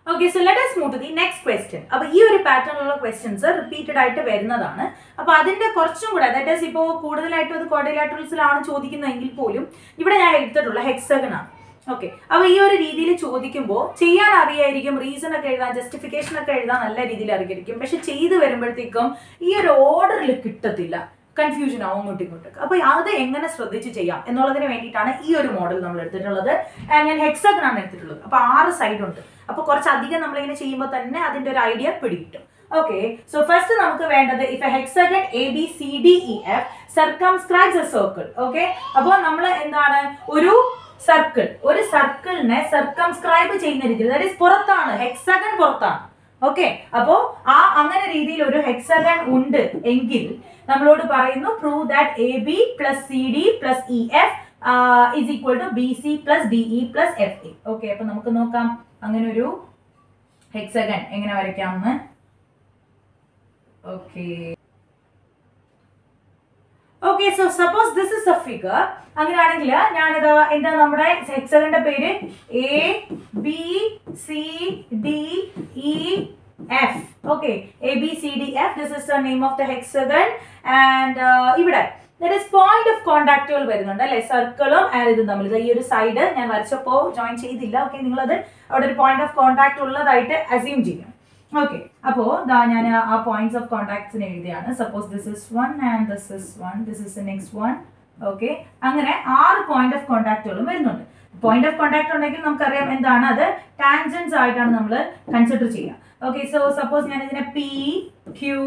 Okay so let us move to the next question അപ്പൊ ഈ ഒരു പാറ്റേണിലുള്ള ക്വസ്റ്റ്യൻസ് റിപ്പീറ്റഡ് ആയിട്ട് വരുന്നതാണ് അപ്പൊ അതിന്റെ കുറച്ചും കൂടെ ദാറ്റ് ഈസ് ഇപ്പോൾ കൂടുതലായിട്ടും അത് ക്വാഡ്രിലാറ്ററൽസിലാണ് ചോദിക്കുന്നതെങ്കിൽ പോലും ഇവിടെ ഞാൻ എടുത്തിട്ടുള്ള ഹെക്സഗൺ ആണ് ഓക്കെ അപ്പൊ ഈ ഒരു രീതിയിൽ ചോദിക്കുമ്പോൾ ചെയ്യാൻ അറിയായിരിക്കും റീസൺ ഒക്കെ എഴുതാൻ ജസ്റ്റിഫിക്കേഷൻ ഒക്കെ എഴുതാൻ നല്ല രീതിയിൽ അറിയായിരിക്കും പക്ഷെ ചെയ്തു വരുമ്പോഴത്തേക്കും ഈ ഒരു ഓർഡറിൽ കിട്ടത്തില്ല കൺഫ്യൂഷൻ ആവും അങ്ങോട്ടും ഇങ്ങോട്ടും അപ്പൊ അത് എങ്ങനെ ശ്രദ്ധിച്ച് ചെയ്യാം എന്നുള്ളതിന് വേണ്ടിയിട്ടാണ് ഈ ഒരു മോഡൽ നമ്മൾ എടുത്തിട്ടുള്ളത് And ഞാൻ ഹെക്സഗൺ ആണ് എടുത്തിട്ടുള്ളത് അപ്പൊ ആറ് സൈഡ് ഉണ്ട് അപ്പൊ കുറച്ചധികം നമ്മളിങ്ങനെ ചെയ്യുമ്പോൾ തന്നെ അതിന്റെ ഒരു ഐഡിയ പിടികിട്ടും ഓക്കെ സോ ഫസ്റ്റ് നമുക്ക് വേണ്ടത് if a hexagon A B C D E F circumscribes a circle okay അപ്പോൾ നമ്മൾ എന്താണ് ഒരു സർക്കിൾ ഒരു സർക്കിളിനെ സർക്കംസ്ക്രൈബ് ചെയ്യുന്ന രീതിയിൽ ദാറ്റ് ഇസ് പുറത്താണ് ഹെക്സഗൺ പുറത്താണ് ഓക്കെ അപ്പോ ആ അങ്ങനെ രീതിയിൽ ഒരു ഹെക്സഗൺ ഉണ്ട് എങ്കിൽ നമ്മളോട് പറയുന്നു prove that A B plus C D plus E F is equal to B C plus D E plus F A okay അപ്പൊ നമുക്ക് നോക്കാം അങ്ങനെ ഒരു ഹെക്സഗൺ എങ്ങനെ വരയ്ക്കാമെന്ന് okay okay so suppose this is a figure അങ്ങനെയാണെങ്കിൽ ഞാനിത് എന്താ നമ്മുടെ ഹെക്സഗന്റെ പേര് A B C D E F okay A B C D F this is the name of the hexagon and ഇവിടെ ദറ്റ് ഇസ് പോയിന്റ് ഓഫ് കോണ്ടാക്റ്റുകൾ വരുന്നുണ്ട് അല്ലെ സർക്കിളും ആൻഡ് ഇതും തമ്മിൽ ഈ ഒരു സൈഡ് ഞാൻ വരച്ചപ്പോൾ ജോയിൻ ചെയ്തില്ല ഓക്കെ നിങ്ങളത് അവിടെ ഒരു പോയിന്റ് ഓഫ് കോണ്ടാക്ട് ഉള്ളതായിട്ട് അസ്യൂം ചെയ്യാം ഓക്കെ അപ്പോ ദാ ഞാൻ ആ പോയിന്റ്സ് ഓഫ് കോണ്ടാക്ട്സിന് എഴുതിയാണ് suppose this is one and this is one this is next one okay അങ്ങനെ ആറ് പോയിന്റ് ഓഫ് കോണ്ടാക്റ്റുകളും വരുന്നുണ്ട് പോയിന്റ് ഓഫ് കോണ്ടാക്ട് ഉണ്ടെങ്കിൽ നമുക്കറിയാം എന്താണ് അത് ടാൻജൻസ് ആയിട്ടാണ് നമ്മൾ കൺസിഡർ ചെയ്യുക ഓക്കെ സോ സപ്പോസ് ഞാൻ ഇതിനെ P Q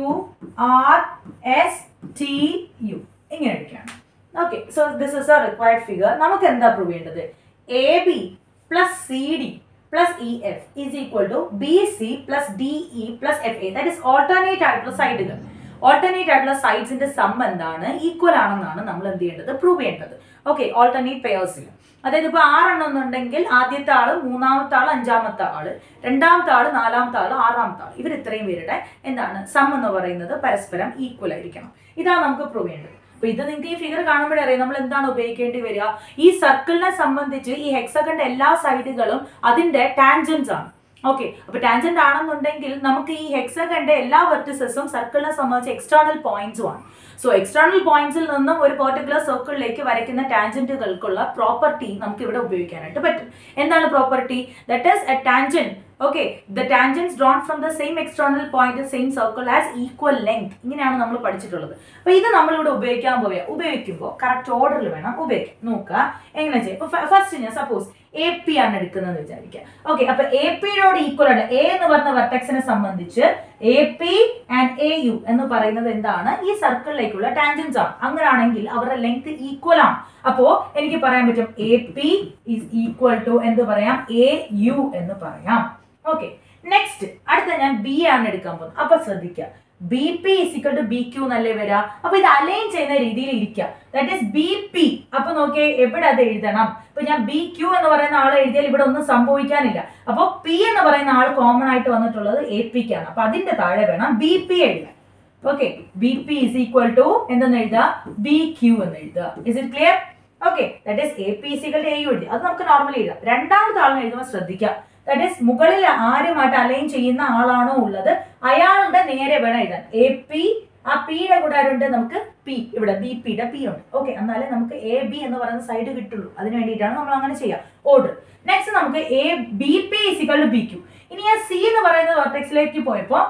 R S T U ഇങ്ങനെ എടുക്കുകയാണ് okay so this is a required figure നമുക്ക് എന്താ പ്രൂവ് ചെയ്യേണ്ടത് A B plus C D plus E F is equal to B C plus D E plus F A that is alternate ആയിട്ടുള്ള സൈഡുകൾ alternate ആയിട്ടുള്ള സൈഡ്സിന്റെ some എന്താണ് equal ആണെന്നാണ് നമ്മൾ എന്ത് ചെയ്യേണ്ടത് പ്രൂവ് ചെയ്യേണ്ടത് ഓക്കെ ഓൾട്ടർനേറ്റ് പെയേഴ്സിൽ അതായത് ഇപ്പോൾ ആറെണ്ണം എന്നുണ്ടെങ്കിൽ ആദ്യത്തെ ആള് മൂന്നാമത്തെ ആള് അഞ്ചാമത്തെ ആള് രണ്ടാമത്തെ ആള് നാലാമത്തെ ആള് ആറാമത്തെ ആള് ഇവർ ഇത്രയും പേരുടെ എന്താണ് സം എന്ന് പറയുന്നത് പരസ്പരം ഈക്വൽ ആയിരിക്കണം ഇതാണ് നമുക്ക് പ്രൂവ് ചെയ്യേണ്ടത് അപ്പൊ ഇത് നിങ്ങൾക്ക് ഈ ഫിഗർ കാണുമ്പോഴേ അറിയാം നമ്മൾ എന്താണ് ഉപയോഗിക്കേണ്ടി വരിക ഈ സർക്കിളിനെ സംബന്ധിച്ച് ഈ ഹെക്സഗന്റെ എല്ലാ സൈഡുകളും അതിന്റെ ടാൻജൻസ് ആണ് ഓക്കെ അപ്പൊ ടാൻജന്റ് ആണെന്നുണ്ടെങ്കിൽ നമുക്ക് ഈ ഹെക്സഗന്റെ എല്ലാ വെർട്ടിസസും സർക്കിളിനെ സംബന്ധിച്ച് എക്സ്റ്റേണൽ പോയിന്റ്സും ആണ് സോ എക്സ്റ്റേണൽ പോയിന്റ്സിൽ നിന്നും ഒരു പെർട്ടിക്കുലർ സർക്കിളിലേക്ക് വരയ്ക്കുന്ന ടാൻജന്റുകൾക്കുള്ള പ്രോപ്പർട്ടി നമുക്ക് ഇവിടെ ഉപയോഗിക്കാനായിട്ട് പറ്റും എന്താണ് property that is a tangent okay the tangents drawn from the same external point same circle as equal length ഇങ്ങനെയാണ് നമ്മൾ പഠിച്ചിട്ടുള്ളത് അപ്പൊ ഇത് നമ്മളിവിടെ ഉപയോഗിക്കാൻ പോവുക ഉപയോഗിക്കുമ്പോൾ കറക്റ്റ് ഓർഡറിൽ വേണം ഉപയോഗിക്കാം നോക്കുക എങ്ങനെ ചെയ്യാം ഇപ്പൊ ഫസ്റ്റ് ഞാൻ സപ്പോസ് എ പി ആണ് എടുക്കുന്നത് വിചാരിക്കുക ഓക്കെ അപ്പൊ എ പിയോട് ഈക്വൽ ആണ് എ എന്ന് പറഞ്ഞ വെർട്ടെക്സിനെ സംബന്ധിച്ച് A P and A U എന്ന് പറയുന്നത് എന്താണ് ഈ സർക്കിളിലേക്കുള്ള ടാൻജൻസ് ആണ് അങ്ങനെയാണെങ്കിൽ അവരുടെ ലെങ്ത് ഈക്വൽ ആണ് അപ്പോ എനിക്ക് പറയാൻ പറ്റും A P is equal to എന്ത് പറയാം എ യു എന്ന് പറയാം ഓക്കെ നെക്സ്റ്റ് അടുത്ത ഞാൻ ബി ആണ് എടുക്കാൻ പോകുന്നത് അപ്പൊ ശ്രദ്ധിക്കുക B P is equal to B Q എന്നല്ലേ വരിക അപ്പൊ ഇത് അലൈൻ ചെയ്യുന്ന രീതിയിൽ ഇരിക്കുക ദാറ്റ് ഈസ് ബി പി അപ്പൊ നോക്കിയേ എവിടെ അത് എഴുതണം ഇപ്പൊ ഞാൻ ബി ക്യൂ എന്ന് പറയുന്ന ആൾ എഴുതിയാൽ ഇവിടെ ഒന്നും സംഭവിക്കാനില്ല അപ്പൊ പി എന്ന് പറയുന്ന ആൾ കോമൺ ആയിട്ട് വന്നിട്ടുള്ളത് എ പിക്കാണ് അപ്പൊ അതിന്റെ താഴെ വേണം ബി പി എഴുതാൻ okay B P is equal to എന്തെന്ന് എഴുതുക ബി ക്യൂ എന്ന് എഴുതുക is it clear okay that is A P is equal A U എഴുതി അത് നമുക്ക് നോർമലി എഴുതാം രണ്ടാമത്തെ ആളിനെ എഴുതുമ്പോൾ ശ്രദ്ധിക്കുക ദാറ്റ് ഈസ് മുകളിൽ ആരുമായിട്ട് അലൈൻ ചെയ്യുന്ന ആളാണോ ഉള്ളത് അയാളുടെ നേരെ വേണം എഴുതാൻ എ പി ആ പിയുടെ കൂടെ ആരുണ്ട് നമുക്ക് പി ഇവിടെ ബി പിയുടെ പി ഉണ്ട് ഓക്കെ എന്നാലേ നമുക്ക് എ ബി എന്ന് പറയുന്ന സൈഡ് കിട്ടുള്ളൂ അതിന് വേണ്ടിയിട്ടാണ് നമ്മൾ അങ്ങനെ ചെയ്യുക ഓർഡർ നെക്സ്റ്റ് നമുക്ക് A B P is equal to B Q ഇനി ആ സി എന്ന് പറയുന്ന വെർട്ടെക്സിലേക്ക് പോയപ്പോൾ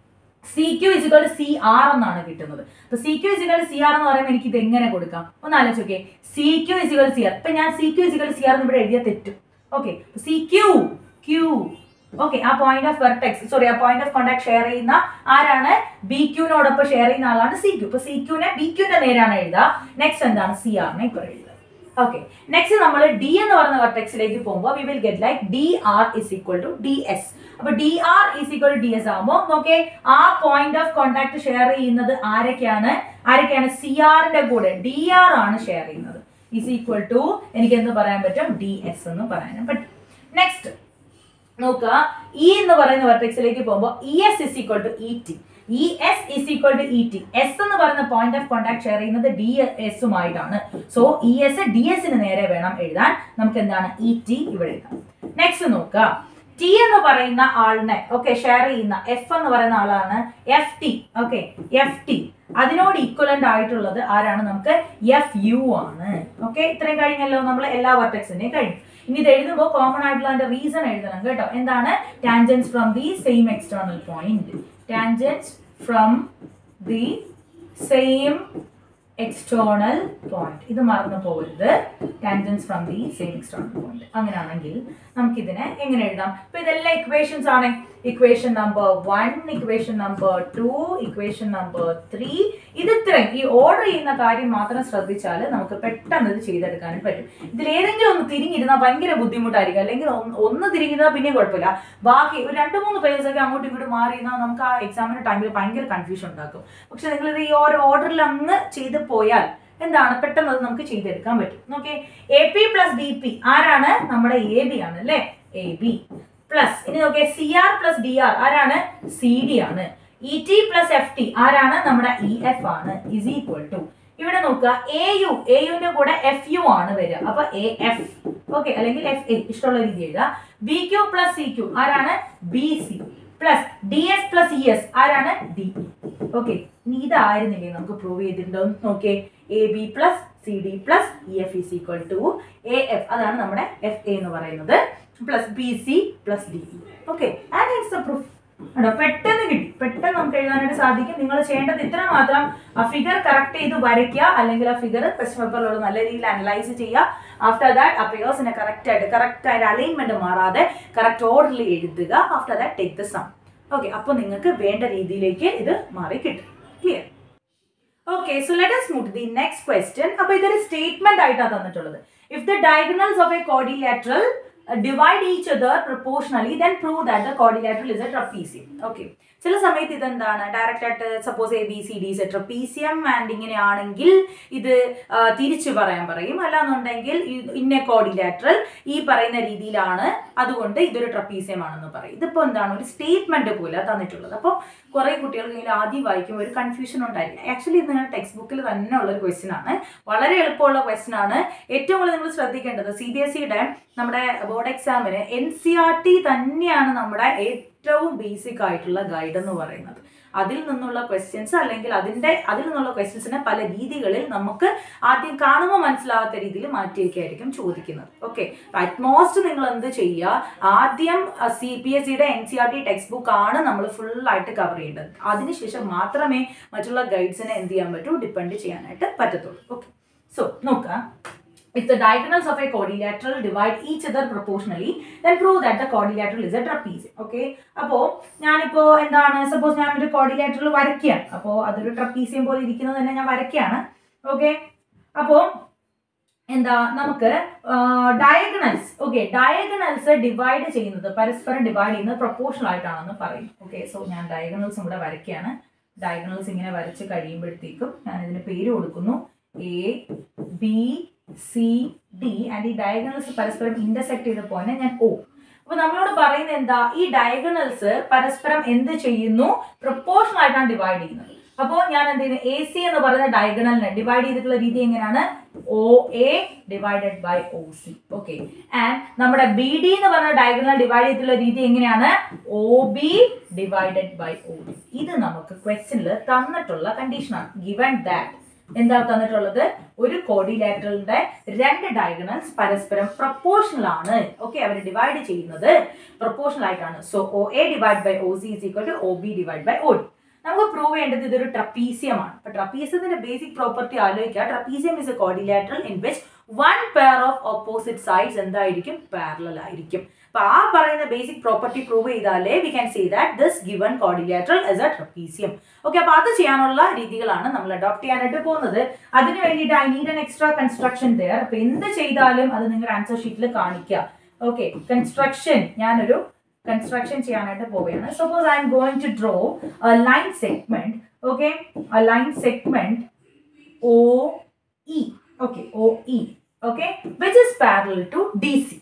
C Q is equal to C R എന്നാണ് കിട്ടുന്നത് അപ്പൊ C Q is equal C R എന്ന് പറയുമ്പോൾ എനിക്ക് ഇത് എങ്ങനെ കൊടുക്കാം ഒന്ന് ആലോചിച്ച് നോക്കിയേ C Q is equal C R ഇപ്പൊ ഞാൻ C Q is equal C R എന്ന് ഇവിടെ എഴുതിയാൽ തെറ്റും okay C Q Q okay ആ പോയിന്റ് ഓഫ് വെർട്ടെക്സ് സോറി ആ പോയിന്റ് ഓഫ് കോണ്ടാക്ട് ഷെയർ ചെയ്യുന്ന ആരാണ് ബി ക്യൂനോടൊപ്പം ഷെയർ ചെയ്യുന്ന ആളാണ് സി ക്യൂ ഇപ്പൊ സി ക്യൂനെ ബി ക്യൂന്റെ നേരാണ് എഴുതുക നെക്സ്റ്റ് എന്താണ് സി ആറിനെ ഇപ്പോൾ എഴുതുക ഓക്കെ നെക്സ്റ്റ് നമ്മൾ ഡി എന്ന് പറയുന്ന വെർട്ടെക്സിലേക്ക് പോകുമ്പോൾ we will get like D R is equal to D S അപ്പൊ D R is equal to D S ആകുമ്പോൾ നോക്കേ ആ പോയിന്റ് ഓഫ് കോണ്ടാക്ട് ഷെയർ ചെയ്യുന്നത് ആരൊക്കെയാണ് ആരൊക്കെയാണ് സി ആറിന്റെ കൂടെ ഡി ആർ ആണ് ഷെയർ ചെയ്യുന്നത് ഇസ് ഈക്വൽ ടു എനിക്ക് എന്ത് പറയാൻ പറ്റും ഡി എസ് എന്ന് പറയാനും പറ്റും നെക്സ്റ്റ് നോക്കുക ഇ എന്ന് പറയുന്ന വെർട്ടെക്സിലേക്ക് പോകുമ്പോൾ E S is equal to E T E S is equal to E T S എന്ന് പറയുന്ന പോയിന്റ് ഓഫ് കോണ്ടാക്ട് ഷെയർ ചെയ്യുന്നത് ഡി എസുമായിട്ടാണ് സോ ഇ എസ് ഡി എസിന് നേരെ വേണം എഴുതാൻ നമുക്ക് എന്താണ് ഇ ടി ഇവിടെ എഴുതാം നെക്സ്റ്റ് നോക്കുക ടി എന്ന് പറയുന്ന ആളിനെ ഓക്കെ ഷെയർ ചെയ്യുന്ന എഫ് എന്ന് പറയുന്ന ആളാണ് F T okay F T അതിനോട് ഈക്വലന്റ് ആയിട്ടുള്ളത് ആരാണ് നമുക്ക് എഫ് യു ആണ് ഓക്കെ ഇത്രയും കഴിഞ്ഞല്ലോ നമ്മൾ എല്ലാ വർട്ടെക്സിന്റെയും കഴിഞ്ഞു ഇനി ഇത് എഴുതുമ്പോൾ കോമൺ ആയിട്ടുള്ള അതിന്റെ റീസൺ എഴുതണം കേട്ടോ എന്താണ് tangents from the same external point tangents from the same external point ഇത് മറന്നു പോകരുത് tangents from the same external point അങ്ങനെയാണെങ്കിൽ നമുക്കിതിനെ എങ്ങനെ എഴുതാം ഇപ്പൊ ഇതെല്ലാം ഇക്വേഷൻസ് ആണ് equation number one equation number two equation number three ഇത് ഇത്രയും ഈ ഓർഡർ ചെയ്യുന്ന കാര്യം മാത്രം ശ്രദ്ധിച്ചാൽ നമുക്ക് പെട്ടെന്ന് ഇത് ചെയ്തെടുക്കാനും പറ്റും ഇതിൽ ഏതെങ്കിലും ഒന്ന് തിരിഞ്ഞിരുന്നാൽ ഭയങ്കര ബുദ്ധിമുട്ടായിരിക്കും അല്ലെങ്കിൽ ഒന്ന് ഒന്ന് തിരിഞ്ഞിരുന്നാൽ പിന്നെ കുഴപ്പമില്ല ബാക്കി ഒരു രണ്ട് മൂന്ന് പേജസ് ഒക്കെ അങ്ങോട്ടും ഇങ്ങോട്ടും മാറിയിരുന്നാൽ നമുക്ക് ആ എക്സാമിന്റെ ടൈമിൽ ഭയങ്കര കൺഫ്യൂഷൻ ഉണ്ടാക്കും പക്ഷെ നിങ്ങൾ ഇത് ഈ ഓരോ ഓർഡറിൽ അങ്ങ് ചെയ്ത് പോയാൽ എന്താണ് പെട്ടെന്ന് അത് നമുക്ക് ചെയ്തെടുക്കാൻ പറ്റും okay A P plus D P ആരാണ് നമ്മുടെ എ ബി ആണ് അല്ലേ എ ബി പ്ലസ് ഇനി നോക്കിയേ C R plus D R ആരാണ് സി ഡി ആണ് E T plus F T ആരാണ് നമ്മുടെ ഇ എഫ് ആണ് ഇസ് ഈക്വൽ ടു ഇവിടെ നോക്കുക എ യു എ യുവിന്റെ കൂടെ എഫ് യു ആണ് വരിക അപ്പൊ എ എഫ് ഓക്കെ അല്ലെങ്കിൽ എഫ് എ ഇഷ്ടമുള്ള രീതി എഴുതുക B Q plus C Q ആരാണ് B C plus D S plus E S ആരാണ് ഡി ഓക്കെ ഇനി ഇതായിരുന്നില്ലേ നമുക്ക് പ്രൂവ് ചെയ്തിട്ടുണ്ടോ നോക്കിയേ A B plus C D plus E F is equal to A F അതാണ് നമ്മുടെ എഫ് എ എന്ന് പറയുന്നത് plus B C plus D E okay and it's the proof കേട്ടോ പെട്ടെന്ന് കിട്ടി പെട്ടെന്ന് നമുക്ക് എഴുതാനായിട്ട് സാധിക്കും നിങ്ങൾ ചെയ്യേണ്ടത് ഇത്ര മാത്രം ആ ഫിഗർ കറക്റ്റ് ചെയ്ത് വരയ്ക്കുക അല്ലെങ്കിൽ ആ ഫിഗർ ക്വസ്റ്റ്യൻ പേപ്പറിലുള്ള നല്ല രീതിയിൽ അനലൈസ് ചെയ്യുക ആഫ്റ്റർ ദാറ്റ് ആ പേഴ്സിനെ കറക്റ്റ് ആയിട്ട് കറക്റ്റ് ആയിട്ട് അലൈൻമെന്റ് മാറാതെ കറക്റ്റ് ഓർഡറിൽ എഴുതുക after that take the sum okay അപ്പോൾ നിങ്ങൾക്ക് വേണ്ട രീതിയിലേക്ക് ഇത് മാറി കിട്ടും clear okay so let us move to the next question അപ്പോൾ ഇതൊരു സ്റ്റേറ്റ്മെന്റ് ആയിട്ടാണ് തന്നിട്ടുള്ളത് if the diagonals of a quadrilateral divide each other proportionally then prove that the quadrilateral is a trapezium okay ചില സമയത്ത് ഇതെന്താണ് ഡയറക്റ്റ് ആയിട്ട് suppose A B C D is a trapezium and ഇങ്ങനെയാണെങ്കിൽ ഇത് ആ, തിരിച്ചു പറയാൻ പറയും അല്ലാന്നുണ്ടെങ്കിൽ ഇത് ഇന്ന കോഡിലാറ്ററൽ ഈ പറയുന്ന രീതിയിലാണ് അതുകൊണ്ട് ഇതൊരു ട്രപ്പീസിയം ആണെന്ന് പറയും ഇതിപ്പോൾ എന്താണ് ഒരു സ്റ്റേറ്റ്മെന്റ് പോലെ തന്നിട്ടുള്ളത് അപ്പോൾ കുറേ കുട്ടികൾക്ക് ഇങ്ങനെ ആദ്യം വായിക്കുമ്പോൾ ഒരു കൺഫ്യൂഷൻ ഉണ്ടായിരിക്കും ആക്ച്വലി ഇത് നിങ്ങളുടെ ടെക്സ്റ്റ് ബുക്കിൽ തന്നെ ഉള്ള ഒരു ക്വസ്റ്റ്യൻ ആണ് വളരെ എളുപ്പമുള്ള ക്വസ്റ്റ്യൻ ആണ് ഏറ്റവും കൂടുതൽ നിങ്ങൾ ശ്രദ്ധിക്കേണ്ടത് സി ബി എസ് സിയുടെ നമ്മുടെ ബോർഡ് എക്സാമിന് എൻ സി ആർ ടി തന്നെയാണ് നമ്മുടെ ഏറ്റവും ബേസിക് ആയിട്ടുള്ള ഗൈഡ് എന്ന് പറയുന്നത് അതിൽ നിന്നുള്ള ക്വസ്റ്റ്യൻസ് അല്ലെങ്കിൽ അതിൻ്റെ അതിൽ നിന്നുള്ള ക്വസ്റ്റ്യൻസിനെ പല രീതികളിൽ നമുക്ക് ആദ്യം കാണുമ്പോൾ മനസ്സിലാവാത്ത രീതിയിൽ മാറ്റിയൊക്കെയായിരിക്കും ചോദിക്കുന്നത് ഓക്കെ അറ്റ്മോസ്റ്റ് നിങ്ങൾ എന്ത് ചെയ്യുക ആദ്യം സി പി എസ് സിയുടെ N C R T textbook ആണ് നമ്മൾ ഫുള്ളായിട്ട് കവർ ചെയ്യേണ്ടത് അതിനുശേഷം മാത്രമേ മറ്റുള്ള ഗൈഡ്സിനെ എന്ത് ചെയ്യാൻ പറ്റൂ ഡിപ്പെൻഡ് ചെയ്യാനായിട്ട് പറ്റത്തുള്ളൂ ഓക്കെ സോ നോക്കുക If the diagonals of a quadrilateral divide each other proportionally, then prove that the quadrilateral is a trapezium. Okay? അപ്പോൾ ഞാനിപ്പോൾ എന്താണ് സപ്പോസ് ഞാനൊരു quadrilateral വരയ്ക്കുകയാണ് അപ്പോൾ അതൊരു ട്രപ്പീസിയം പോലെ ഇരിക്കുന്നത് തന്നെ ഞാൻ വരയ്ക്കുകയാണ് ഓക്കെ അപ്പോൾ എന്താ നമുക്ക് ഡയഗണൽസ് ഓക്കെ ഡയഗണൽസ് ഡിവൈഡ് ചെയ്യുന്നത് പരസ്പരം ഡിവൈഡ് ചെയ്യുന്നത് പ്രൊപ്പോർഷണൽ ആയിട്ടാണെന്ന് പറയും ഓക്കെ സോ ഞാൻ ഡയഗണൽസും കൂടെ വരയ്ക്കുകയാണ് ഡയഗണൽസ് ഇങ്ങനെ വരച്ച് കഴിയുമ്പോഴത്തേക്കും ഞാൻ ഇതിന് പേര് കൊടുക്കുന്നു A B C D and ഈ ഡയഗണൽസ് പരസ്പരം ഇന്റർസെക്ട് ചെയ്ത പോയിന്റ് ഞാൻ ഓ അപ്പൊ നമ്മളോട് പറയുന്നത് എന്താ ഈ ഡയഗണൽസ് പരസ്പരം എന്ത് ചെയ്യുന്നു പ്രൊപ്പോർഷണൽ ആയിട്ടാണ് ഡിവൈഡ് ചെയ്യുന്നത് അപ്പോൾ ഞാൻ എന്ത് ചെയ്യുന്നു എ സി എന്ന് പറയുന്ന ഡയഗണലിനെ ഡിവൈഡ് ചെയ്തിട്ടുള്ള രീതി എങ്ങനെയാണ് O A divided by O C okay and നമ്മുടെ ബി ഡി എന്ന് പറഞ്ഞ ഡയഗണൽ ഡിവൈഡ് ചെയ്തിട്ടുള്ള രീതി എങ്ങനെയാണ് O B divided by O D ഇത് നമുക്ക് ക്വസ്റ്റ്യനിൽ തന്നിട്ടുള്ള കണ്ടീഷനാണ് ഗിവൺ ദാറ്റ് എന്താ തന്നിട്ടുള്ളത് ഒരു കോഡിലാറ്ററലിന്റെ രണ്ട് ഡയഗണൽസ് പരസ്പരം പ്രപ്പോർഷണൽ ആണ് ഓക്കെ അവർ ഡിവൈഡ് ചെയ്യുന്നത് പ്രപ്പോർഷണൽ ആയിട്ടാണ് so O A divide by O C is equal to O B divide by O D നമുക്ക് പ്രൂവ് ചെയ്യേണ്ടത് ഇതൊരു ട്രപ്പീസിയമാണ് അപ്പൊ ട്രപ്പീസിയത്തിന്റെ ബേസിക് പ്രോപ്പർട്ടി ആലോചിക്കുക trapezium is a quadrilateral in which one pair of opposite sides എന്തായിരിക്കും parallel ആയിരിക്കും അപ്പൊ ആ പറയുന്ന ബേസിക് പ്രോപ്പർട്ടി പ്രൂവ് ചെയ്താലേ we can say that this given quadrilateral is a trapezium okay അപ്പൊ അത് ചെയ്യാനുള്ള രീതികളാണ് നമ്മൾ അഡോപ്റ്റ് ചെയ്യാനായിട്ട് പോകുന്നത് അതിന് വേണ്ടിയിട്ട് I need an extra construction there അപ്പൊ എന്ത് ചെയ്താലും അത് നിങ്ങളുടെ ആൻസർ ഷീറ്റിൽ കാണിക്കുക ഓക്കെ കൺസ്ട്രക്ഷൻ ഞാനൊരു കൺസ്ട്രക്ഷൻ ചെയ്യാനായിട്ട് പോവുകയാണ് suppose I am going to draw line segment okay line segment O E okay O E okay which is parallel to D C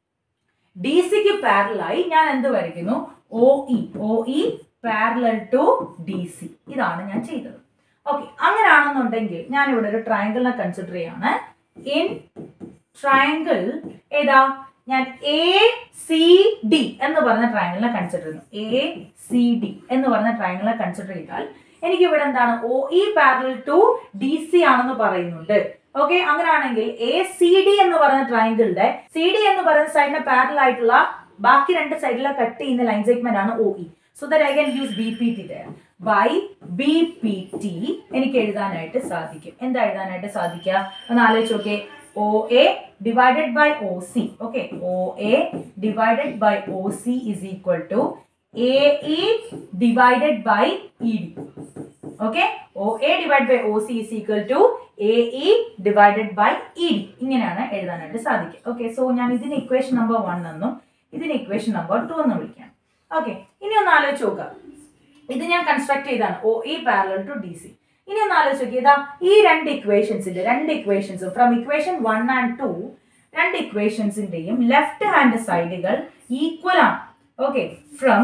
D സിക്ക് പാരലായി ഞാൻ എന്ത് വരയ്ക്കുന്നു O E O E parallel to D C ഇതാണ് ഞാൻ ചെയ്തത് okay അങ്ങനെയാണെന്നുണ്ടെങ്കിൽ ഞാൻ ഇവിടെ ഒരു ട്രയാങ്കിളിനെ കൺസിഡർ ചെയ്യാണ് ഇൻ ട്രയാങ്കിൾ ഏതാ ഞാൻ എ സി ഡി എന്ന് പറഞ്ഞ ട്രയാങ്കിളിനെ കൺസിഡർ ചെയ്യുന്നു എ സി ഡി എന്ന് പറഞ്ഞ ട്രയാങ്കിളിനെ കൺസിഡർ ചെയ്താൽ എനിക്ക് ഇവിടെ എന്താണ് O E parallel to D C ആണെന്ന് പറയുന്നുണ്ട് ഓക്കെ അങ്ങനെയാണെങ്കിൽ എ സി ഡി എന്ന് പറയുന്ന ട്രയാങ്കിളിന്റെ സി ഡി എന്ന് പറയുന്ന സൈഡിന് പാരലൽ ആയിട്ടുള്ള ബാക്കി രണ്ട് സൈഡിലെ കട്ട് ചെയ്യുന്ന ലൈൻ സെഗ്മെന്റ് ആണ് O E so that I can use B P T by B P T എനിക്ക് എഴുതാനായിട്ട് സാധിക്കും എന്താ എഴുതാനായിട്ട് സാധിക്കുക ഒന്ന് ആലോചിച്ച് നോക്കേ O A divided by O C okay O A divided by O C is equal to A E divided by E D okay O A divide by O C is equal to A E divided by E D ഇങ്ങനെയാണ് എഴുതാനായിട്ട് സാധിക്കുക okay so ഞാൻ ഇതിന് equation number one എന്നും ഇതിന് equation number to എന്നും വിളിക്കാം okay ഇനി ഒന്ന് ആലോചിച്ച് നോക്കുക ഇത് ഞാൻ കൺസ്ട്രക്ട് ചെയ്താണ് O E parallel to D C ഇനി ഒന്ന് ആലോചിച്ച് നോക്കി ഇതാ ഈ രണ്ട് ഇക്വേഷൻസിന്റെ രണ്ട് ഇക്വേഷൻസും from equation one and two രണ്ട് ഇക്വേഷൻസിന്റെയും ലെഫ്റ്റ് ഹാൻഡ് സൈഡുകൾ ഈക്വൽ ആണ് okay from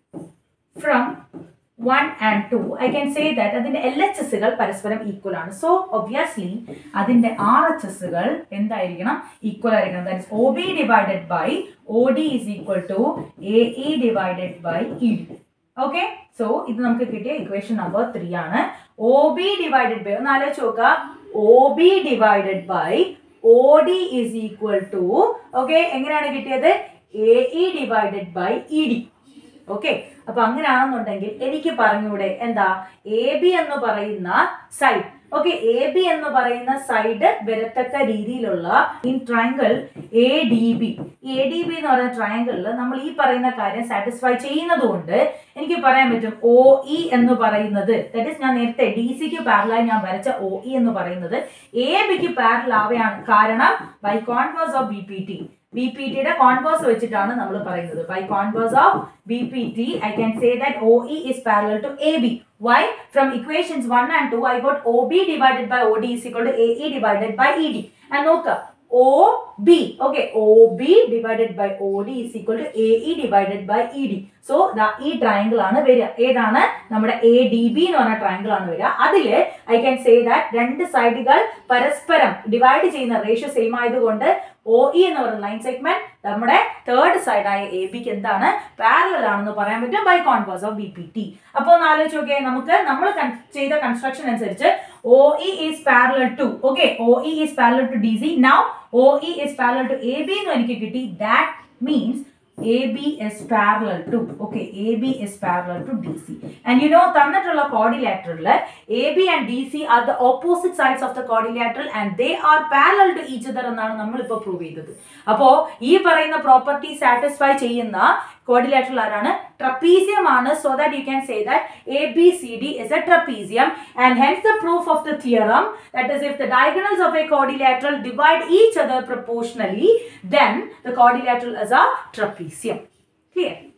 from one and two I can say that അതിന്റെ എൽ എച്ച് എസുകൾ പരസ്പരം ഈക്വൽ ആണ് സോ ഒബ്വിയസ്ലി അതിന്റെ ആർ എച്ച് എസുകൾ എന്തായിരിക്കണം ഈക്വൽ ആയിരിക്കണം that is O B divided by O D is equal to A E divided by E D okay so ഇത് നമുക്ക് കിട്ടിയ ഇക്വേഷൻ നമ്പർ ത്രീ ആണ് ഒ ബി ഡിവൈഡഡ് ബൈ ഒന്ന് ആലോചിച്ച് നോക്കുക O B divided by O D is equal to okay എങ്ങനെയാണ് കിട്ടിയത് A E divided by E D okay അപ്പൊ അങ്ങനെയാണെന്നുണ്ടെങ്കിൽ എനിക്ക് പറഞ്ഞൂടെ എന്താ എ ബി എന്ന് പറയുന്ന സൈഡ് ഓക്കെ എ ബി എന്ന് പറയുന്ന സൈഡ് വരത്തക്ക രീതിയിലുള്ള in triangle A D B A D B എന്ന് പറയുന്ന ട്രയാങ്കിളിൽ നമ്മൾ ഈ പറയുന്ന കാര്യം സാറ്റിസ്ഫൈ ചെയ്യുന്നത് കൊണ്ട് എനിക്ക് പറയാൻ പറ്റും ഒ ഇ എന്ന് പറയുന്നത് ദാറ്റ് ഇസ് ഞാൻ നേരത്തെ ഡി സിക്ക് പാരലായി ഞാൻ വരച്ച ഒ ഇ എന്ന് പറയുന്നത് എ ബിക്ക് പാരൽ ആവുകയാണ് കാരണം by converse of B P T B P ടിയുടെ കോൺവേഴ്സ് വെച്ചിട്ടാണ് നമ്മൾ പറയുന്നത് by converse of B P T I can say that O E is parallel to A B why from equations one and two I got O B divided by O D is equal to A E divided by E D and നോക്കുക O B okay O B divided by O D is equal to A E divided by E D so ഈ triangle ആണ് വരിക ഏതാണ് നമ്മുടെ A D B എന്ന് പറഞ്ഞ triangle ആണ് വരിക അതില് ഐ ക്യാൻ സേ ദാറ്റ് രണ്ട് സൈഡുകൾ പരസ്പരം ഡിവൈഡ് ചെയ്യുന്ന റേഷ്യോ സെയിം ആയതുകൊണ്ട് ഒ ഇ എന്ന് പറയുന്ന ലൈൻ സെഗ്മെന്റ് നമ്മുടെ തേർഡ് സൈഡായ എ ബിക്ക് എന്താണ് പാരലൽ ആണെന്ന് പറയാൻ പറ്റും by converse of B P T അപ്പോൾ ഒന്ന് ആലോചിച്ച് നോക്കിയേ നമുക്ക് നമ്മൾ ചെയ്ത കൺസ്ട്രക്ഷൻ അനുസരിച്ച് O E is parallel to okay O E is parallel to D C now O E is parallel to A B എന്ന് എനിക്ക് കിട്ടി that means AB is parallel to okay AB is parallel to DC and you know തന്നിട്ടുള്ള quadrilateral AB and DC are the opposite sides of the quadrilateral and they are parallel to each other എന്നാണ് നമ്മൾ ഇപ്പോൾ prove ചെയ്തത് അപ്പോ ഈ പറയുന്ന property satisfy ചെയ്യുന്ന quadrilateral ആരാണ് trapezium ആണ് so that you can say that ABCD is a trapezium and hence the proof of the theorem that is if the diagonals of a quadrilateral divide each other proportionally then the quadrilateral is a trapezium clear